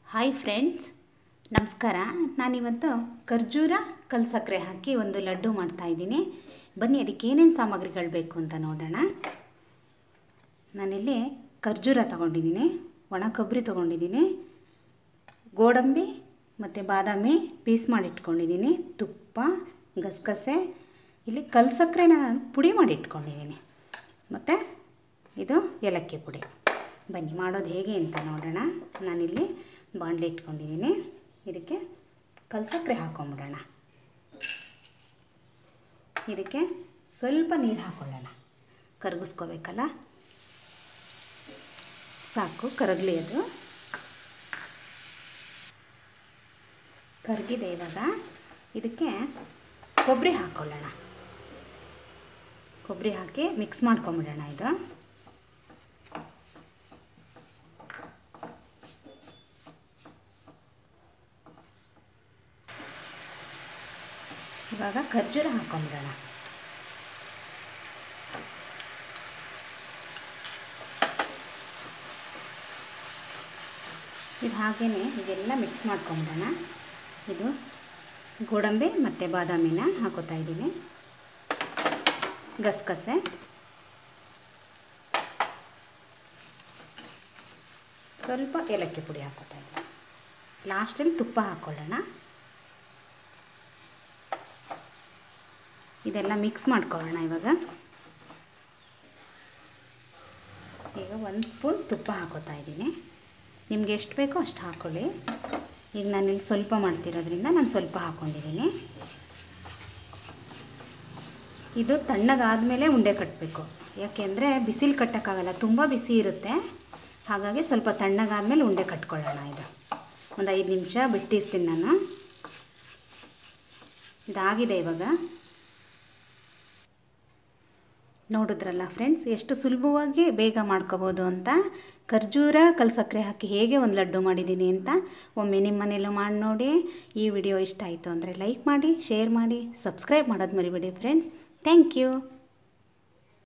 hi friends ನಮಸ್ಕಾರ ನಾನಿವತ್ತು ಖರ್ಜೂರ ಕಲ್ ಸಕ್ಕರೆ ಹಾಕಿ ಒಂದು ಲಡ್ಡು ಮಾಡ್ತಾಯಿದ್ದೀನಿ ಬನ್ನಿ ಅದಕ್ಕೆ ಏನೇನು ಸಾಮಗ್ರಿಗಳು ಬೇಕು ಅಂತ ನೋಡೋಣ ನಾನಿಲ್ಲಿ ಖರ್ಜೂರ ತೊಗೊಂಡಿದ್ದೀನಿ ಒಣ ಕೊಬ್ಬರಿ ತೊಗೊಂಡಿದ್ದೀನಿ ಗೋಡಂಬಿ ಮತ್ತು ಬಾದಾಮಿ ಪೀಸ್ ಮಾಡಿ ಇಟ್ಕೊಂಡಿದ್ದೀನಿ ತುಪ್ಪ ಗಸಗಸೆ ಇಲ್ಲಿ ಕಲ್ ಸಕ್ಕರೆನ ಪುಡಿ ಮಾಡಿ ಇಟ್ಕೊಂಡಿದ್ದೀನಿ ಮತ್ತು ಇದು ಏಲಕ್ಕಿ ಪುಡಿ ಬನ್ನಿ ಮಾಡೋದು ಹೇಗೆ ಅಂತ ನೋಡೋಣ ನಾನಿಲ್ಲಿ ಬಾಣಲೆ ಇಟ್ಕೊಂಡಿದ್ದೀನಿ ಇದಕ್ಕೆ ಕಲ್ ಸಕ್ಕರೆ ಹಾಕೊಂಬಿಡೋಣ ಇದಕ್ಕೆ ಸ್ವಲ್ಪ ನೀರು ಹಾಕ್ಕೊಳ್ಳೋಣ ಕರಗಿಸ್ಕೋಬೇಕಲ್ಲ ಸಾಕು ಕರಗಲಿ ಅದು ಕರಗಿದೆ ಇವಾಗ ಇದಕ್ಕೆ ಕೊಬ್ಬರಿ ಹಾಕ್ಕೊಳ್ಳೋಣ ಕೊಬ್ಬರಿ ಹಾಕಿ ಮಿಕ್ಸ್ ಮಾಡ್ಕೊಂಬಿಡೋಣ ಇದು ಇವಾಗ ಖರ್ಜೂರ ಹಾಕ್ಕೊಂಬಿಡೋಣ ಇದು ಹಾಗೇ ಇದೆಲ್ಲ ಮಿಕ್ಸ್ ಮಾಡ್ಕೊಂಬಿಡೋಣ ಇದು ಗೋಡಂಬಿ ಮತ್ತು ಬಾದಾಮಿನ ಹಾಕೋತಾ ಇದ್ದೀನಿ ಗಸಗಸೆ ಸ್ವಲ್ಪ ಏಲಕ್ಕಿ ಪುಡಿ ಹಾಕೋತಾ ಇದ್ದೀನಿ ಲಾಸ್ಟಲ್ಲಿ ತುಪ್ಪ ಹಾಕ್ಕೊಳ್ಳೋಣ ಇದೆಲ್ಲ ಮಿಕ್ಸ್ ಮಾಡ್ಕೊಳ್ಳೋಣ ಇವಾಗ ಈಗ ಒಂದು ಸ್ಪೂನ್ ತುಪ್ಪ ಹಾಕೋತಾ ಇದ್ದೀನಿ ನಿಮ್ಗೆ ಎಷ್ಟು ಬೇಕೋ ಅಷ್ಟು ಹಾಕ್ಕೊಳ್ಳಿ ಈಗ ನಾನಿಲ್ಲಿ ಸ್ವಲ್ಪ ಮಾಡ್ತಿರೋದ್ರಿಂದ ನಾನು ಸ್ವಲ್ಪ ಹಾಕ್ಕೊಂಡಿದ್ದೀನಿ ಇದು ತಣ್ಣಗಾದಮೇಲೆ ಉಂಡೆ ಕಟ್ಟಬೇಕು ಯಾಕೆಂದರೆ ಬಿಸಿಲು ಕಟ್ಟೋಕ್ಕಾಗಲ್ಲ ತುಂಬ ಬಿಸಿ ಇರುತ್ತೆ ಹಾಗಾಗಿ ಸ್ವಲ್ಪ ತಣ್ಣಗಾದ್ಮೇಲೆ ಉಂಡೆ ಕಟ್ಕೊಳ್ಳೋಣ ಇದು ಒಂದು ಐದು ನಿಮಿಷ ಬಿಟ್ಟಿರ್ತೀನಿ ನಾನು ಇದಾಗಿದೆ ಇವಾಗ ನೋಡಿದ್ರಲ್ಲ ಫ್ರೆಂಡ್ಸ್ ಎಷ್ಟು ಸುಲಭವಾಗಿ ಬೇಗ ಮಾಡ್ಕೋಬೋದು ಅಂತ ಖರ್ಜೂರ ಕಲ್ ಸಕ್ಕರೆ ಹಾಕಿ ಹೇಗೆ ಒಂದು ಲಡ್ಡು ಮಾಡಿದ್ದೀನಿ ಅಂತ ಒಮ್ಮೆ ನಿಮ್ಮ ಮನೇಲೂ ಮಾಡಿ ನೋಡಿ ಈ ವಿಡಿಯೋ ಇಷ್ಟ ಆಯಿತು ಅಂದರೆ ಲೈಕ್ ಮಾಡಿ ಶೇರ್ ಮಾಡಿ ಸಬ್ಸ್ಕ್ರೈಬ್ ಮಾಡೋದು ಮರಿಬೇಡಿ ಫ್ರೆಂಡ್ಸ್ ಥ್ಯಾಂಕ್ ಯು